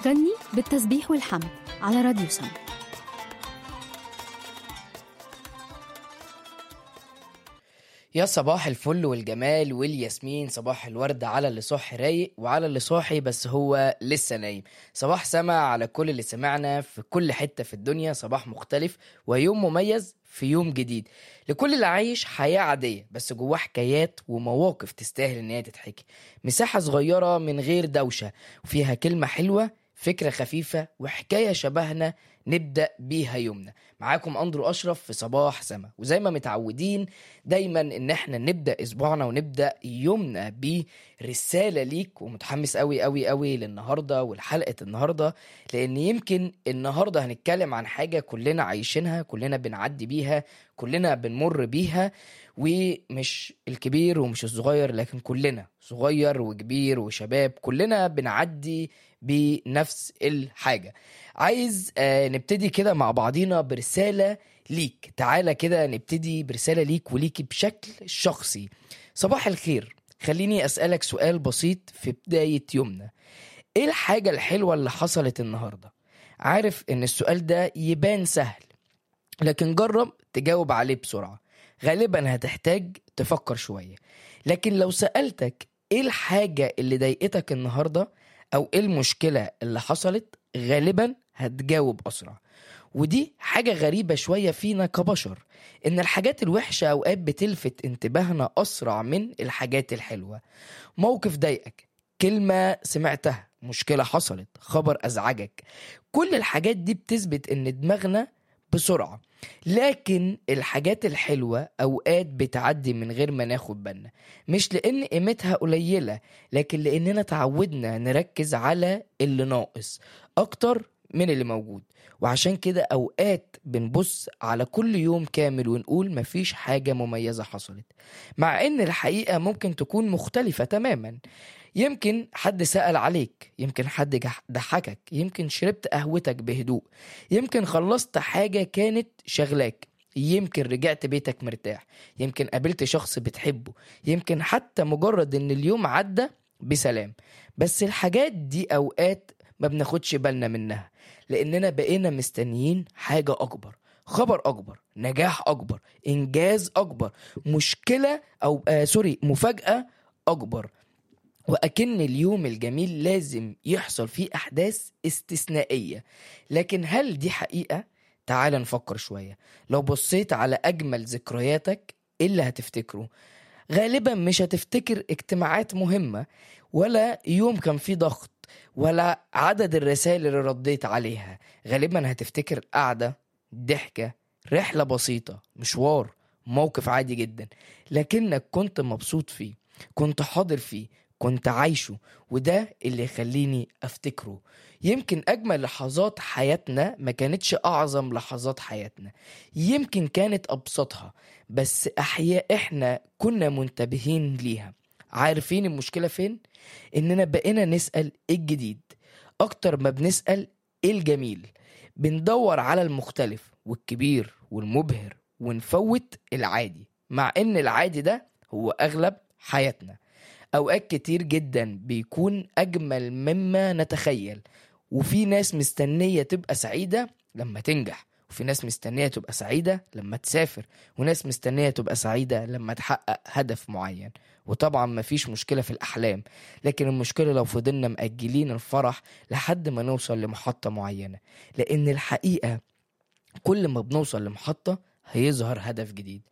غني بالتسبيح والحمد على راديو سما يا صباح الفل والجمال والياسمين صباح الورد على اللي صاحي رايق وعلى اللي صاحي بس هو لسه نايم صباح سما على كل اللي سمعنا في كل حتة في الدنيا صباح مختلف ويوم مميز في يوم جديد لكل اللي عايش حياة عادية بس جواه حكايات ومواقف تستاهل ان هي تتحكي مساحة صغيرة من غير دوشة وفيها كلمة حلوة فكرة خفيفة وحكاية شبهنا نبدأ بيها يومنا معاكم أندرو أشرف في صباح سما وزي ما متعودين دايما ان احنا نبدأ اسبوعنا ونبدأ يومنا برسالة ليك ومتحمس قوي قوي قوي للنهاردة والحلقة النهاردة لان يمكن النهاردة هنتكلم عن حاجة كلنا عايشينها كلنا بنعدي بيها كلنا بنمر بيها ومش الكبير ومش الصغير لكن كلنا صغير وكبير وشباب كلنا بنعدي بنفس الحاجة عايز آه، نبتدي كده مع بعضينا برسالة ليك تعالى كده نبتدي برسالة ليك وليكي بشكل شخصي صباح الخير خليني أسألك سؤال بسيط في بداية يومنا إيه الحاجة الحلوة اللي حصلت النهاردة؟ عارف إن السؤال ده يبان سهل لكن جرب تجاوب عليه بسرعة غالبا هتحتاج تفكر شوية لكن لو سألتك إيه الحاجة اللي ضايقتك النهاردة أو إيه المشكلة اللي حصلت غالبا هتجاوب أسرع ودي حاجة غريبة شوية فينا كبشر إن الحاجات الوحشة أوقات بتلفت انتباهنا أسرع من الحاجات الحلوة موقف ضايقك كلمة سمعتها مشكلة حصلت خبر أزعجك كل الحاجات دي بتثبت إن دماغنا بسرعة لكن الحاجات الحلوة أوقات بتعدي من غير ما ناخد بالنا مش لأن قيمتها قليلة لكن لأننا تعودنا نركز على اللي ناقص أكتر من اللي موجود وعشان كده أوقات بنبص على كل يوم كامل ونقول مفيش حاجة مميزة حصلت مع إن الحقيقة ممكن تكون مختلفة تماما يمكن حد سأل عليك يمكن حد جح- ضحكك يمكن شربت قهوتك بهدوء يمكن خلصت حاجة كانت شغلاك يمكن رجعت بيتك مرتاح يمكن قابلت شخص بتحبه يمكن حتى مجرد ان اليوم عدى بسلام بس الحاجات دي اوقات ما بناخدش بالنا منها لاننا بقينا مستنيين حاجة اكبر خبر اكبر نجاح اكبر انجاز اكبر مشكلة او آه سوري مفاجأة اكبر وأكن اليوم الجميل لازم يحصل فيه أحداث استثنائية لكن هل دي حقيقة؟ تعال نفكر شوية لو بصيت على أجمل ذكرياتك إيه اللي هتفتكره؟ غالبا مش هتفتكر اجتماعات مهمة ولا يوم كان فيه ضغط ولا عدد الرسائل اللي رديت عليها غالبا هتفتكر قعدة ضحكة رحلة بسيطة مشوار موقف عادي جدا لكنك كنت مبسوط فيه كنت حاضر فيه كنت عايشه وده اللي يخليني افتكره يمكن اجمل لحظات حياتنا ما كانتش اعظم لحظات حياتنا يمكن كانت ابسطها بس احياء احنا كنا منتبهين ليها عارفين المشكلة فين؟ اننا بقينا نسأل ايه الجديد اكتر ما بنسأل ايه الجميل بندور على المختلف والكبير والمبهر ونفوت العادي مع ان العادي ده هو اغلب حياتنا اوقات كتير جدا بيكون اجمل مما نتخيل وفي ناس مستنية تبقى سعيدة لما تنجح وفي ناس مستنية تبقى سعيدة لما تسافر وناس مستنية تبقى سعيدة لما تحقق هدف معين وطبعا مفيش مشكلة في الأحلام لكن المشكلة لو فضلنا مأجلين الفرح لحد ما نوصل لمحطة معينة لأن الحقيقة كل ما بنوصل لمحطة هيظهر هدف جديد